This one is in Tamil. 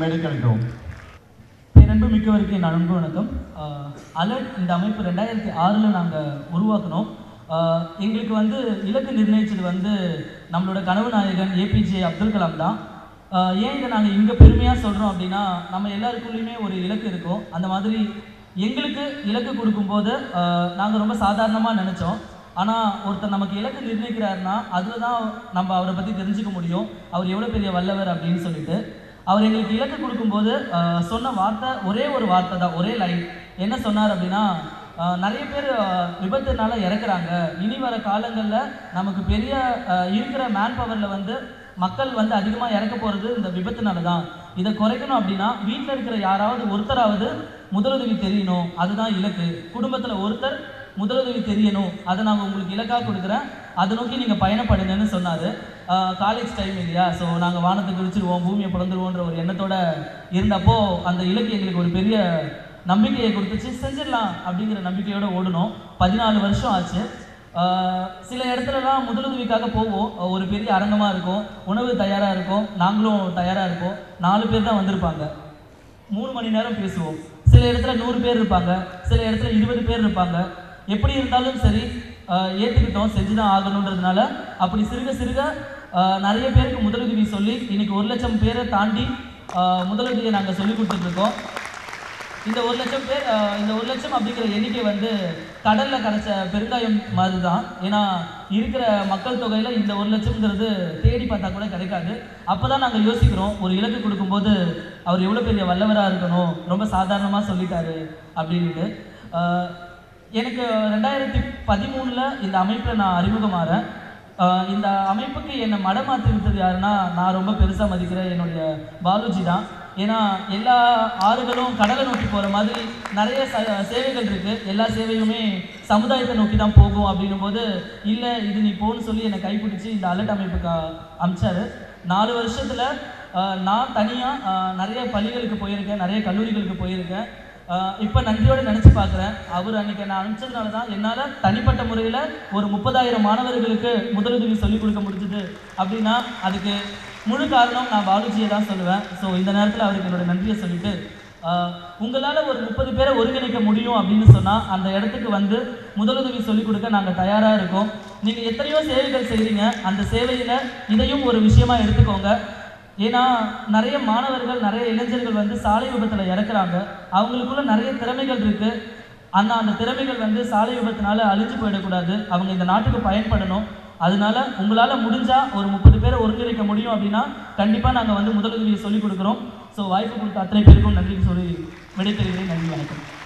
மேடைக்கு அழைக்கிறோம் பேரன்பு மிக்கவருக்கு என் அன்பு வணக்கம் அலர்ட் இந்த அமைப்பு ரெண்டாயிரத்தி ஆறில் நாங்கள் உருவாக்கினோம் ஆஹ் எங்களுக்கு வந்து இலக்கு நிர்ணயிச்சது வந்து நம்மளோட கனவு நாயகன் ஏபிஜே அப்துல் கலாம் தான் ஆஹ் ஏன் இதை நாங்கள் இங்கே பெருமையாக சொல்கிறோம் அப்படின்னா நம்ம எல்லாருக்குள்ளேயுமே ஒரு இலக்கு இருக்கும் அந்த மாதிரி எங்களுக்கு இலக்கு கொடுக்கும்போது நாங்கள் ரொம்ப சாதாரணமாக நினச்சோம் ஆனால் ஒருத்தர் நமக்கு இலக்கு நிர்ணயிக்கிறாருன்னா அதில் தான் நம்ம அவரை பற்றி தெரிஞ்சுக்க முடியும் அவர் எவ்வளோ பெரிய வல்லவர் அப்படின்னு சொல்லிட்டு அவர் எங்களுக்கு இலக்கு கொடுக்கும்போது ஆஹ், சொன்ன வார்த்தை ஒரே ஒரு வார்த்தை தான் ஒரே லைன் என்ன சொன்னார் அப்படின்னா ஆஹ், நிறைய பேர் ஆஹ், விபத்துனால இறக்குறாங்க இனி வர காலங்களில் நமக்கு பெரிய ஆஹ், இருக்கிற மேன் பவரில் வந்து மக்கள் வந்து அதிகமாக இறக்க போகிறது இந்த விபத்துனால தான் இதை குறைக்கணும் அப்படின்னா வீட்டில் இருக்கிற யாராவது ஒருத்தராவது முதலுதவி தெரியணும் அதுதான் இலக்கு குடும்பத்தில் ஒருத்தர் முதலுதவி தெரியணும் அதை நாங்கள் உங்களுக்கு இலக்காக கொடுக்குறேன் அதை நோக்கி நீங்கள் பயணப்படுங்கன்னு சொன்னார் காலேஜ் டைம் இல்லையா ஸோ நாங்கள் வானத்தை பிரிச்சிருவோம் பூமியை பிறந்துருவோன்ற ஒரு எண்ணத்தோட இருந்தப்போ அந்த இலக்கு எங்களுக்கு ஒரு பெரிய நம்பிக்கையை கொடுத்துச்சு செஞ்சிடலாம் அப்படிங்கிற நம்பிக்கையோட ஓடணும் பதினாலு வருஷம் ஆச்சு ஆஹ் சில இடத்துலலாம் முதலுதவிக்காக போவோம் ஒரு பெரிய அரங்கமாக இருக்கும் உணவு தயாராக இருக்கும் நாங்களும் தயாராக இருப்போம் நாலு பேர் தான் வந்திருப்பாங்க மூணு மணி நேரம் பேசுவோம் சில இடத்துல நூறு பேர் இருப்பாங்க சில இடத்துல இருபது பேர் இருப்பாங்க எப்படி இருந்தாலும் சரி ஆஹ் ஏத்துக்கிட்டோம் செஞ்சு தான் ஆகணுன்றதுனால அப்படி சிறுக சிறுக ஆஹ் நிறைய பேருக்கு முதலுதவி சொல்லி இன்னைக்கு ஒரு லட்சம் பேரை தாண்டி ஆஹ் முதலுதவியை நாங்கள் சொல்லி கொடுத்துட்ருக்கோம் இந்த ஒரு லட்சம் பேர் ஆஹ் இந்த ஒரு லட்சம் அப்படிங்கிற எண்ணிக்கை வந்து கடல்ல கிடைச்ச பெருங்காயம் மாதிரி தான் ஏன்னா இருக்கிற மக்கள் தொகையில இந்த ஒரு லட்சம்ங்கிறது தேடி பார்த்தா கூட கிடைக்காது அப்பதான் நாங்க யோசிக்கிறோம் ஒரு இலக்கு கொடுக்கும்போது அவர் எவ்வளவு பெரிய வல்லவரா இருக்கணும் ரொம்ப சாதாரணமா சொல்லிட்டாரு அப்படின்ட்டு ஆஹ் எனக்கு ரெண்டாயிரத்தி பதிமூணுல இந்த அமைப்புல நான் அறிமுகமாறேன் ஆஹ் இந்த அமைப்புக்கு என்னை மடமாற்றி விட்டது யாருன்னா நான் ரொம்ப பெருசாக மதிக்கிற என்னுடைய பாலுஜி தான் ஏன்னா எல்லா ஆறுகளும் கடலை நோக்கி போகிற மாதிரி நிறைய ச சேவைகள் இருக்குது எல்லா சேவையுமே சமுதாயத்தை நோக்கி தான் போகும் அப்படின்னும் போது இல்லை இது நீ போன்னு சொல்லி என்னை கைப்பிடிச்சு இந்த அலர்ட் அமைப்புக்கு அ- அமிச்சாரு நாலு வருஷத்தில் நான் தனியாக நிறைய பள்ளிகளுக்கு போயிருக்கேன் நிறைய கல்லூரிகளுக்கு போயிருக்கேன் இப்போ நன்றியோடு நினச்சி பார்க்குறேன் அவர் அன்னைக்கு நான் அனுப்பிச்சதுனால தான் என்னால் தனிப்பட்ட முறையில் ஒரு முப்பதாயிரம் மாணவர்களுக்கு முதலுதவி சொல்லிக் கொடுக்க முடிஞ்சுது அப்படின்னா அதுக்கு முழு காரணம் நான் பாலுஜியை தான் சொல்லுவேன் ஸோ இந்த நேரத்தில் அவருக்கு என்னோட நன்றியை சொல்லிட்டு உங்களால் ஒரு முப்பது பேரை ஒருங்கிணைக்க முடியும் அப்படின்னு சொன்னால் அந்த இடத்துக்கு வந்து முதலுதவி சொல்லிக் கொடுக்க நாங்கள் தயாராக இருக்கோம் நீங்கள் எத்தனையோ சேவைகள் செய்கிறீங்க அந்த சேவையில் இதையும் ஒரு விஷயமா எடுத்துக்கோங்க ஏன்னா நிறைய மாணவர்கள் நிறைய இளைஞர்கள் வந்து சாலை விபத்தில் இறக்குறாங்க அவங்களுக்குள்ள நிறைய திறமைகள் இருக்கு ஆனால் அந்த திறமைகள் வந்து சாலை விபத்துனால அழிஞ்சு போயிடக்கூடாது அவங்க இந்த நாட்டுக்கு பயன்படணும் அதனால உங்களால் முடிஞ்சா ஒரு முப்பது பேரை ஒருங்கிணைக்க முடியும் அப்படின்னா கண்டிப்பாக நாங்கள் வந்து முதலுதவியை சொல்லிக் கொடுக்குறோம் ஸோ வாய்ப்பு கொடுத்த அத்தனை பேருக்கும் நன்றி சொல்லி விடைபெறுகிறேன் நன்றி வணக்கம்